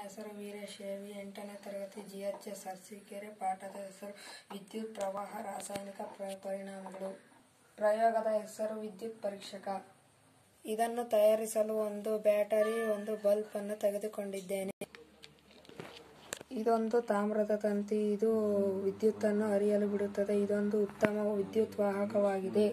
ಹೆಸರು ವೀರೇಶ್ ಎವಿ ಎಂಟನೇ ತರಗತಿ ಜಿ ಎಚ್ ಎಸ್ ಅರಸೀಕೆರೆ ಪಾಠದ ಹೆಸರು ವಿದ್ಯುತ್ ಪ್ರವಾಹ ರಾಸಾಯನಿಕ ಪ್ರ- ಪರಿಣಾಮಗಳು ಪ್ರಯೋಗದ ಹೆಸರು ವಿದ್ಯುತ್ ಪರೀಕ್ಷಕ ಇದನ್ನು ತಯಾರಿಸಲು ಒಂದು ಬ್ಯಾಟರಿ ಒಂದು ಬಲ್ಬ್ ಅನ್ನು ತೆಗೆದುಕೊಂಡಿದ್ದೇನೆ ಇದೊಂದು ತಾಮ್ರದ ತಂತಿ ಇದು ವಿದ್ಯುತ್ತನ್ನು ಹರಿಯಲು ಬಿಡುತ್ತದೆ ಇದೊಂದು ಉತ್ತಮ ವಿದ್ಯುತ್ ವಾಹಕವಾಗಿದೆ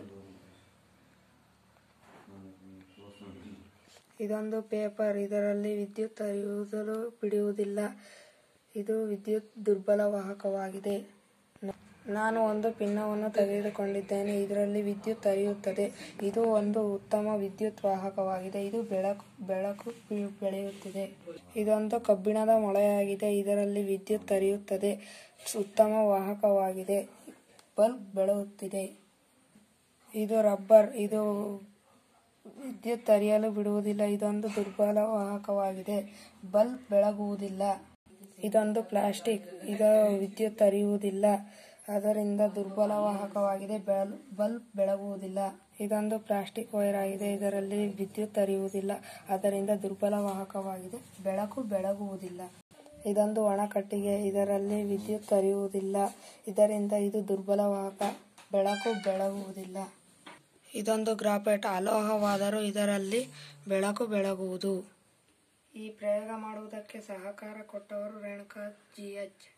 ಇದೊಂದು ಪೇಪರ್ ಇದರಲ್ಲಿ ವಿದ್ಯುತ್ ಹರಿಯುವುದಲು ಬಿಡುವುದಿಲ್ಲ ಇದು ವಿದ್ಯುತ್ ದುರ್ಬಲ ವಾಹಕವಾಗಿದೆ ನ- ನಾನು ಒಂದು ಪಿನ್ನವನ್ನು ತೆಗೆದುಕೊಂಡಿದ್ದೇನೆ ಇದರಲ್ಲಿ ವಿದ್ಯುತ್ ಹರಿಯುತ್ತದೆ ಇದು ಒಂದು ಉತ್ತಮ ವಿದ್ಯುತ್ ವಾಹಕವಾಗಿದೆ ಇದು ಬೆಳಕು ಬೆಳಕು ಬಿ- ಬೆಳೆಯುತ್ತಿದೆ ಇದೊಂದು ಕಬ್ಬಿಣದ ಮೊಳೆಯಾಗಿದೆ ಇದರಲ್ಲಿ ವಿದ್ಯುತ್ ಹರಿಯುತ್ತದೆ ಉತ್ತಮ ವಾಹಕವಾಗಿದೆ ಬಲ್ಬ್ ಬೆಳೆಯುತ್ತಿದೆ ಇದು ರಬ್ಬರ್ ಇದು ವಿದ್ಯುತ್ ಹರಿಯಲು ಬಿಡುವುದಿಲ್ಲ ಇದೊಂದು ದುರ್ಬಲ ವಾಹಕವಾಗಿದೆ ಬಲ್ಬ್ ಬೆಳಗುವುದಿಲ್ಲ ಇದೊಂದು ಪ್ಲಾಸ್ಟಿಕ್ ಇದು ವಿದ್ಯುತ್ ಹರಿಯುವುದಿಲ್ಲ ಅದರಿಂದ ದುರ್ಬಲ ವಾಹಕವಾಗಿದೆ ಬೆಳ್- ಬಲ್ಬ್ ಬೆಳಗುವುದಿಲ್ಲ ಇದೊಂದು ಪ್ಲಾಸ್ಟಿಕ್ ವೈರ್ ಆಗಿದೆ ಇದರಲ್ಲಿ ವಿದ್ಯುತ್ ಹರಿಯುವುದಿಲ್ಲ ಅದರಿಂದ ದುರ್ಬಲ ವಾಹಕವಾಗಿದೆ ಬೆಳಕು ಬೆಳಗುವುದಿಲ್ಲ ಇದೊಂದು ಒಣ ಕಟ್ಟಿಗೆ ಇದರಲ್ಲಿ ವಿದ್ಯುತ್ ಹರಿಯುವುದಿಲ್ಲ ಇದರಿಂದ ಇದು ದುರ್ಬಲ ವಾಹಕ ಬೆಳಕು ಬೆಳಗುವುದಿಲ್ಲ ಇದೊಂದು ಗ್ರಾಫೈಟ್ ಅಲೋಹವಾದರೂ ಇದರಲ್ಲಿ ಬೆಳಕು ಬೆಳಗುವುದು ಈ ಪ್ರಯೋಗ ಮಾಡುವುದಕ್ಕೆ ಸಹಕಾರ ಕೊಟ್ಟವರು ರೇಣುಕಾ ಜಿ ಎಚ್